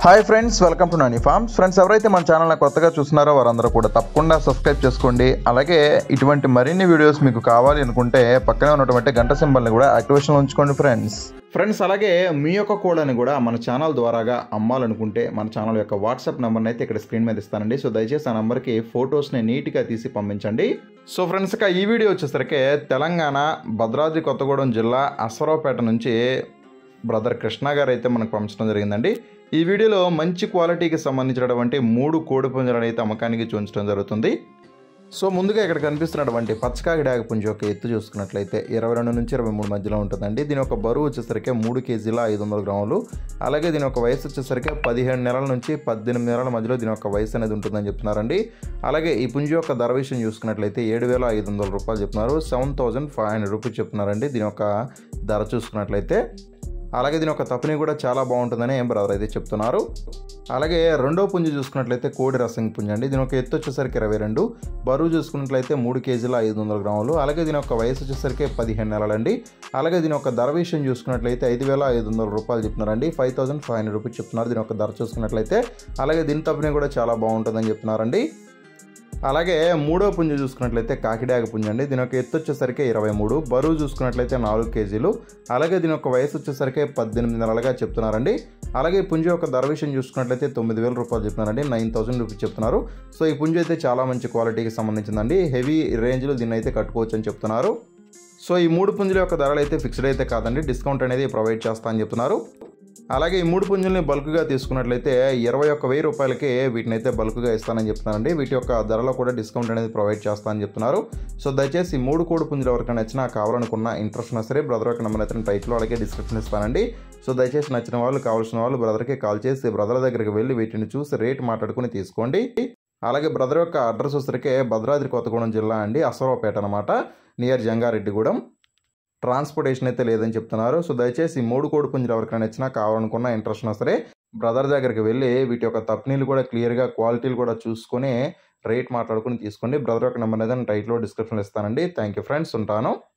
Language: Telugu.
hi friends welcome to Nani farms friends ఎవరైతే మన ఛానల్ని కొత్తగా చూస్తున్నారో వారందరూ కూడా తప్పకుండా సబ్స్క్రైబ్ చేసుకోండి అలాగే ఇటువంటి మరిన్ని వీడియోస్ మీకు కావాలి అనుకుంటే పక్కనే ఉన్నటువంటి గంట సింబల్ని కూడా యాక్టివేషన్ ఉంచుకోండి ఫ్రెండ్స్ ఫ్రెండ్స్ అలాగే మీ యొక్క కోడ్ని కూడా మన ఛానల్ ద్వారాగా అమ్మాలనుకుంటే మన ఛానల్ యొక్క వాట్సాప్ నెంబర్ని అయితే ఇక్కడ స్క్రీన్ మీద ఇస్తానండి సో దయచేసి ఆ నెంబర్కి ఫొటోస్ని నీట్గా తీసి పంపించండి సో ఫ్రెండ్స్ ఇక ఈ వీడియో వచ్చేసరికి తెలంగాణ భద్రాద్రి కొత్తగూడెం జిల్లా అశ్వరావుపేట నుంచి బ్రదర్ కృష్ణ గారు అయితే మనకు పంపించడం జరిగిందండి ఈ వీడియోలో మంచి క్వాలిటీకి సంబంధించినటువంటి మూడు కోడి పుంజలను అయితే అమ్మకానికి చూపించడం జరుగుతుంది సో ముందుగా ఇక్కడ కనిపిస్తున్నటువంటి పచ్చకాకి డాగ పుంజ యొక్క ఎత్తు చూసుకున్నట్లయితే ఇరవై రెండు నుంచి ఇరవై మూడు మధ్యలో ఉంటుందండి దీని యొక్క బరువు వచ్చేసరికి మూడు కేజీల ఐదు వందల గ్రాములు అలాగే దీని యొక్క వయసు వచ్చేసరికి పదిహేడు నెలల నుంచి పద్దెనిమిది నెలల మధ్యలో దీని యొక్క వయసు అనేది ఉంటుందని చెప్తున్నారండి అలాగే ఈ పుంజ యొక్క ధర విషయం చూసుకున్నట్లయితే ఏడు వేల ఐదు వందల రూపాయలు చెప్తున్నారు seven thousand five hundred rupees చెప్తున్నారండి దీని యొక్క ధర చూసుకున్నట్లయితే అలాగే దీని యొక్క తప్పని కూడా చాలా బాగుంటుందని ఏం బ్రదర్ అయితే చెప్తున్నారు అలాగే రెండో పుంజు చూసుకున్నట్లయితే కోడి రసం పుంజు అండి దీని యొక్క ఎత్తు వచ్చేసరికి ఇరవై రెండు బరువు చూసుకున్నట్లయితే మూడు కేజీల ఐదు వందల గ్రాములు అలాగే దీని యొక్క వయసు వచ్చేసరికి పదిహేను నెలలండి అలాగే దీని యొక్క ధర విషయం చూసుకున్నట్లయితే ఐదు వేల ఐదు వందల రూపాయలు చెప్తున్నారండి five thousand five hundred rupees చెప్తున్నారు దీని యొక్క ధర చూసుకున్నట్లయితే అలాగే దీని తప్పని కూడా చాలా బాగుంటుందని చెప్తున్నారండి అలాగే మూడో పుంజు చూసుకున్నట్లయితే కాకిడాగ పుంజు అండి దీని యొక్క ఎత్తు వచ్చేసరికి ఇరవై మూడు బరువు చూసుకున్నట్లయితే నాలుగు కేజీలు అలాగే దీని యొక్క వయసు వచ్చేసరికి పద్దెనిమిది నెలలుగా చెప్తున్నారండి అలాగే ఈ పుంజు యొక్క ధర విషయం చూసుకున్నట్లయితే తొమ్మిది వేల రూపాయలు చెప్తున్నారండి నైన్ థౌసండ్ రూపీస్ చెప్తున్నారు సో ఈ పుంజు అయితే చాలా మంచి క్వాలిటీకి సంబంధించిందండి హెవీ రేంజ్లో దీన్ని అయితే కట్టుకోవచ్చు అని చెప్తున్నారు సో ఈ మూడు పుంజుల యొక్క ధరలు అయితే ఫిక్స్డ్ అయితే కాదండి డిస్కౌంట్ అనేది ప్రొవైడ్ చేస్తా అని చెప్తున్నారు అలాగే ఈ మూడు పుంజుల్ని బల్క్గా తీసుకున్నట్లయితే ఇరవై ఒక్క వెయ్యి రూపాయలకి వీటిని అయితే బల్క్గా ఇస్తానని చెప్తున్నారండి వీటి యొక్క ధరలో కూడా డిస్కౌంట్ అనేది ప్రొవైడ్ చేస్తానని చెప్తున్నారు సో దయచేసి ఈ మూడు కోడి పుంజులు ఎవరికైనా నచ్చినా కావాలనుకున్న ఇంట్రెస్ట్ ఉన్నా సరే బ్రదర్ యొక్క నెంబర్ అయితే టైట్లో అలాగే డిస్క్రిప్షన్ ఇస్తానండి సో దయచేసి నచ్చిన వాళ్ళు కావాల్సిన వాళ్ళు బ్రదర్కి కాల్ చేసి బ్రదర్ దగ్గరికి వెళ్ళి వీటిని చూసి రేట్ మాట్లాడుకుని తీసుకోండి అలాగే బ్రదర్ యొక్క అడ్రస్ వచ్చరికి భద్రాద్రి కొత్తగూడెం జిల్లా అండి అసరావుపేట అనమాట నియర్ జంగారెడ్డిగూడెం ట్రాన్స్పోర్టేషన్ అయితే లేదని చెప్తున్నారు సో దయచేసి ఈ మూడు కోడి పుంజులు ఎవరికైనా నచ్చినా కావాలనుకున్న ఇంట్రెస్ట్ ఉన్నా సరే బ్రదర్ దగ్గరికి వెళ్ళి వీటి యొక్క తప్నీలు కూడా క్లియర్గా క్వాలిటీలు కూడా చూసుకొని రేట్ మాట్లాడుకుని తీసుకోండి బ్రదర్ యొక్క నెంబర్ అనేది టైట్లో డిస్క్రిప్షన్లో ఇస్తానండి థ్యాంక్ యూ ఫ్రెండ్స్ ఉంటాను